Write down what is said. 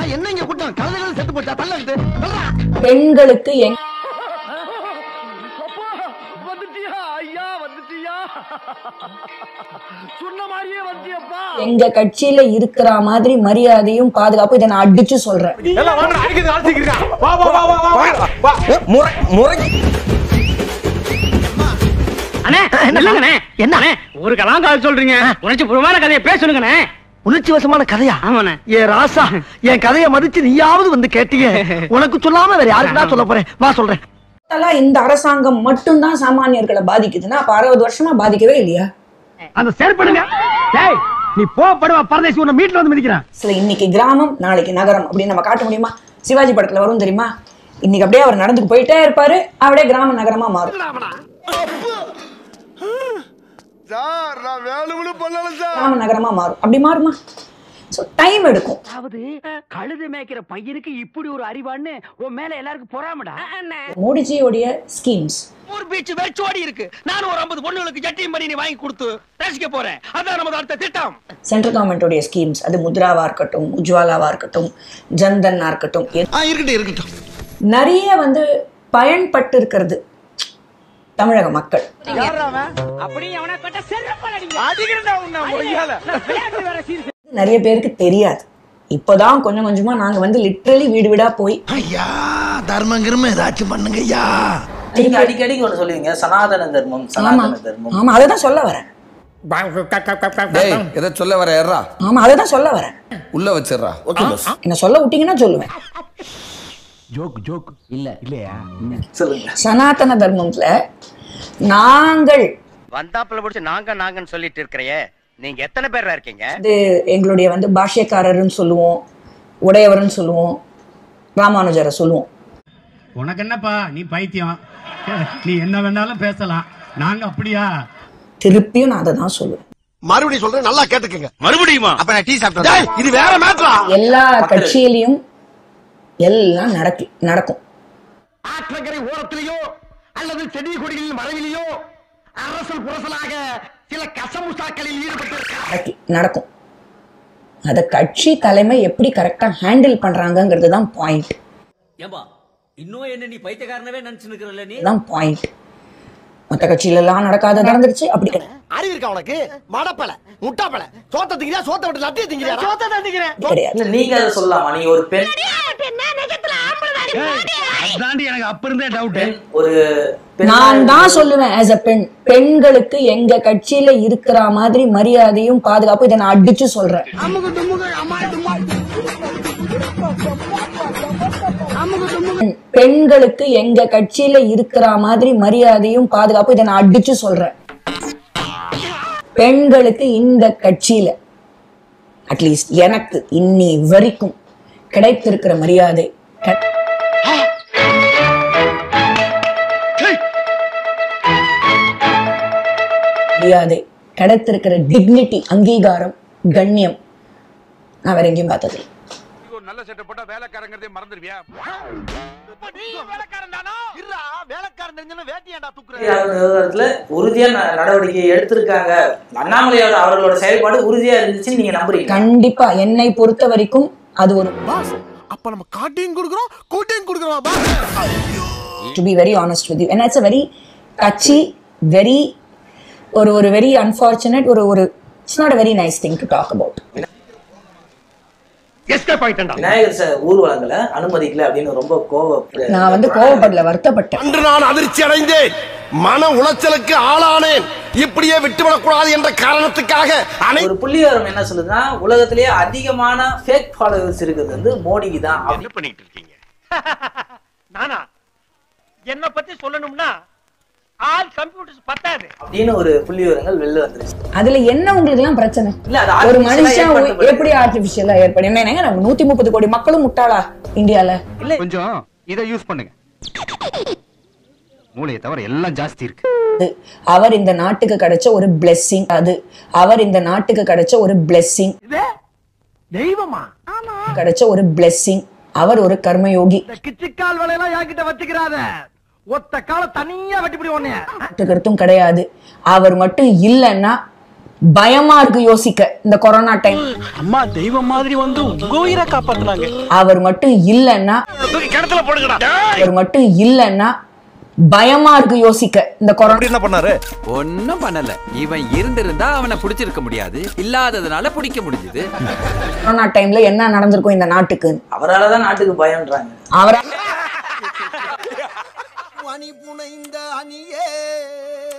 என்ன இங்க கூட்டம் கழுதைகள் செத்து போச்சா தள்ள பெண்களுக்கு எங் வந்துட்டியா ஐயா வந்துட்டியா சொன்ன மாதிரியே வந்துட்டியப்பா எங்க கட்சியில இருக்கிற மாதிரி மரியாதையும் பாதுகாப்பும் இதை நான் அடிச்சு சொல்றேன் முறை முறை அண்ணே என்னங்கண்ணே என்ன ஒரு கலாங்கால் சொல்றீங்க உணர்ச்சி பூர்வமான கதையை பேசணுங்கண்ணே உணர்ச்சி வசமான கதையா ஆமாண்ணே ஏ ராசா என் கதையை மதிச்சு நீயாவது வந்து கேட்டீங்க உனக்கு சொல்லாம வேற யாருக்கு சொல்ல போறேன் வா சொல்றேன் டோட்டலா இந்த அரசாங்கம் மட்டும்தான் சாமானியர்களை பாதிக்குதுன்னா அப்ப அறுபது வருஷமா பாதிக்கவே இல்லையா அந்த செயற்படுங்க டேய் நீ போ படுவா பரதேசி உன்னை மீட்ல வந்து மிதிக்கிறேன் சில இன்னைக்கு கிராமம் நாளைக்கு நகரம் அப்படின்னு நம்ம காட்ட முடியுமா சிவாஜி படத்துல வரும் தெரியுமா இன்னைக்கு அப்படியே அவர் நடந்து போயிட்டே இருப்பாரு அப்படியே கிராம நகரமா மாறும் சார் நான் வேலுமனு பண்ணல சார் கிராம நகரமா மாறும் அப்படி மாறுமா ஸோ டைம் எடுக்கும் அதாவது கழுது மேய்க்கிற பையனுக்கு இப்படி ஒரு அறிவான்னு உன் மேல எல்லாருக்கும் பொறாமடா மோடிஜியோடைய ஸ்கீம்ஸ் ஒரு பீச் வெச்சோடி இருக்கு நானும் ஒரு ஐம்பது பொண்ணுகளுக்கு ஜட்டியும் பண்ணி நீ வாங்கி கொடுத்து ரசிக்க போறேன் அதான் நமது அடுத்த திட்டம் சென்ட்ரல் கவர்மெண்ட்டோடைய ஸ்கீம்ஸ் அது முத்ராவா இருக்கட்டும் உஜ்வாலாவா இருக்கட்டும் ஜன்தன்னா இருக்கட்டும் எ- இருக்கட்டும் இருக்கட்டும் நிறைய வந்து பயன்பட்டு இருக்கிறது தமிழக மக்கள் அப்படி அவனை கட்ட செருப்படிங்க அடிக்கிறடா உன்ன முடியல விளையாட்டு வேற சீர் நிறைய பேருக்கு தெரியாது இப்போதான் கொஞ்சம் கொஞ்சமா நாங்க வந்து லிட்ரலி வீடு வீடா போய் ஐயா தர்மம் கிரும ஏதாச்சும் பண்ணுங்க ஐயா நீங்க அடிக்கடிக்கு ஒண்ணு சொல்லுவீங்க சனாதன தர்மம் ஆமா சனாதன தர்மம் ஆமா அதை தான் சொல்ல வரேன் டேய் எதை சொல்ல வர ஏறா ஆமா அதை தான் சொல்ல வரேன் உள்ள வச்சிடுறா ஓகே பஸ் என்ன சொல்ல விட்டீங்கன்னா சொல்லுவேன் சொல்லுங்க சனாதன தர்மத்துல நாங்கள் வந்தாப்புல பிடிச்சி நாங்க நாங்கன்னு சொல்லிட்டு இருக்கிறையே நீங்க எத்தனை பேர்ல இருக்கீங்க வந்து எங்களுடைய வந்து பாஷ்யக்காரர்னு சொல்லுவோம் உடையவர்னு சொல்லுவோம் ராமானுஜரை சொல்லுவோம் உனக்கு என்னப்பா நீ பைத்தியம் நீ என்ன வேணாலும் பேசலாம் நாங்க அப்படியா திருப்பியும் நான் அதை தான் சொல்லுவேன் மறுபடியும் சொல்றேன் நல்லா கேட்டுக்கங்க மறுபடியுமா அப்ப நான் டீ சாப்பிட்டேன் இது வேற மேட்டரா எல்லா கட்சியிலையும் எல்லாம் நடக்கு நடக்கும் ஆற்றங்கரை ஓரத்திலேயோ அல்லது செடி கொடிகளின் மறைவிலேயோ அரசல் புரசலாக சில கசமுசாக்களில் ஈடுபட்டு நடக்கு- நடக்கும் அதை கட்சி தலைமை எப்படி கரெக்டா ஹேண்டில் பண்றாங்கங்கிறது தான் பாயிண்ட் ஏம்பா இன்னும் என்ன நீ பைத்தியக்காரனவே நினைச்சு நிக்கிறல்ல நீ தான் பாயிண்ட் மற்ற கட்சியில எல்லாம் நடக்காத நடந்துருச்சு அப்படி கிடையாது அறிவு இருக்கா உனக்கு மடப்பல முட்டாப்பல சோத்த திங்கிறியா சோத்த விட்டு லட்டிய திங்கிறியா சோத்த திங்கிறேன் அப்படி கிடையாது இல்ல நீங்க அதை சொல்லலாமா நீங்க ஒரு பெண் அதாண்டி எனக்கு அப்ப இருந்தே டவுட் பெண் ஒரு பெண்ணா நான் தான் சொல்லுவேன் ஆஸ் அ பெண் பெண்களுக்கு எங்க கட்சியில இருக்கிற மாதிரி மரியாதையும் பாதுகாப்பும் இதை நான் அடிச்சு சொல்றேன் பெண்- பெண்களுக்கு எங்க கட்சியில இருக்கிற மாதிரி மரியாதையும் பாதுகாப்பும் இதை நான் அடிச்சு சொல்றேன் பெண்களுக்கு இந்த கட்சியில அட்லீஸ்ட் எனக்கு இன்னி வரைக்கும் கிடைத்திருக்கிற மரியாதை க- மரியாதை கிடைத்திருக்கிற டிக்னிட்டி அங்கீகாரம் கண்ணியம் நான் வேற எங்கேயும் பார்த்தது இல்ல. நல்ல சட்டை போட்டா வேலைக்காரங்கிறதே மறந்துடுவியா இருடா வேலைக்காரன் தெரிஞ்சன வேட்டியாண்டா தூக்குற விவகாரத்துல உறுதியா ந- நடவடிக்கை எடுத்திருக்காங்க அண்ணாமலையோட அவர்களோட செயல்பாடு உறுதியா இருந்துச்சுன்னு நீங்க நம்புறீங்க கண்டிப்பா என்னை பொறுத்த வரைக்கும் அது ஒரு பாஸ் அப்ப நம்ம காட்டையும் கொடுக்குறோம் கூட்டையும் கொடுக்குறோம் boss to be very honest with you and it's a very touchy very ஒரு ஒரு வெரி அன்ஃபார்ச்சுனேட் ஒரு ஒரு it's not a very nice thing to talk about escape ஆயிட்டா விநாயகர் ச- ஊர்வலங்களை அனுமதிக்கல அப்படின்னு ரொம்ப கோவ நான் வந்து கோவப்படல வருத்தப்பட்டேன் அன்று நான் அதிர்ச்சி அடைந்தேன் மன உளைச்சலுக்கு ஆளானேன் இப்படியே விட்டுவிடக்கூடாது என்ற காரணத்துக்காக அனை ஒரு புள்ளிவரம் என்ன சொல்லுதுன்னா உலகத்திலேயே அதிகமான ஃபேக் ஃபாலோவர்ஸ் இருக்கிறது வந்து மோடிக்கு தான் என்ன பண்ணிட்டு இருக்கீங்க நானா என்ன பத்தி சொல்லணும்னா ஆல் கம்ப்யூட்டர்ஸ் பத்தாது அப்படின்னு ஒரு புள்ளிவிவரங்கள் வெளில வந்துருச்சு அதுல என்ன உங்களுக்கு எல்லாம் பிரச்சனை இல்ல அது ஒரு artificial ஆ மனுஷன் ஏற்படுத்தப்படுது. எப்படி ஆர்டிபிஷியலா ஏற்படும் என்னங்க நம்ம நூத்தி முப்பது கோடி மக்களும் முட்டாளா இந்தியால கொஞ்சம் இதை யூஸ் பண்ணுங்க மூளையை தவிர எல்லாம் ஜாஸ்தி இருக்கு அது அவர் இந்த நாட்டுக்கு கிடைச்ச ஒரு blessing அது அவர் இந்த நாட்டுக்கு கிடைச்ச ஒரு blessing தெய்வமா கிடைச்ச ஒரு blessing அவர் ஒரு கர்மயோகி இந்த கிச்சிக்கால் வேலையெல்லாம் என்கிட்ட வச்சுக்கிறாத ஒத்த கால தனியா வெட்டிப்பிடி ஒண்ணு கருத்தும் கிடையாது அவர் மட்டும் இல்லைன்னா பயமா இருக்கு யோசிக்க இந்த கொரோனா டைம் அம்மா தெய்வம் மாதிரி வந்து உங்க உயிரை காப்பாத்துனாங்க அவர் மட்டும் இல்லைன்னா கிணத்துல போடுங்கடா அவர் மட்டும் இல்லைன்னா பயமா இருக்கு யோசிக்க இந்த கொரோனா என்ன பண்ணாரு ஒன்னும் பண்ணல இவன் இருந்திருந்தா அவனை பிடிச்சிருக்க முடியாது இல்லாததுனால பிடிக்க முடிஞ்சது கொரோனா டைம்ல என்ன நடந்திருக்கும் இந்த நாட்டுக்கு அவரால தான் நாட்டுக்கு பயம்ன்றாங்க அவரா அணி புனைந்த அணியே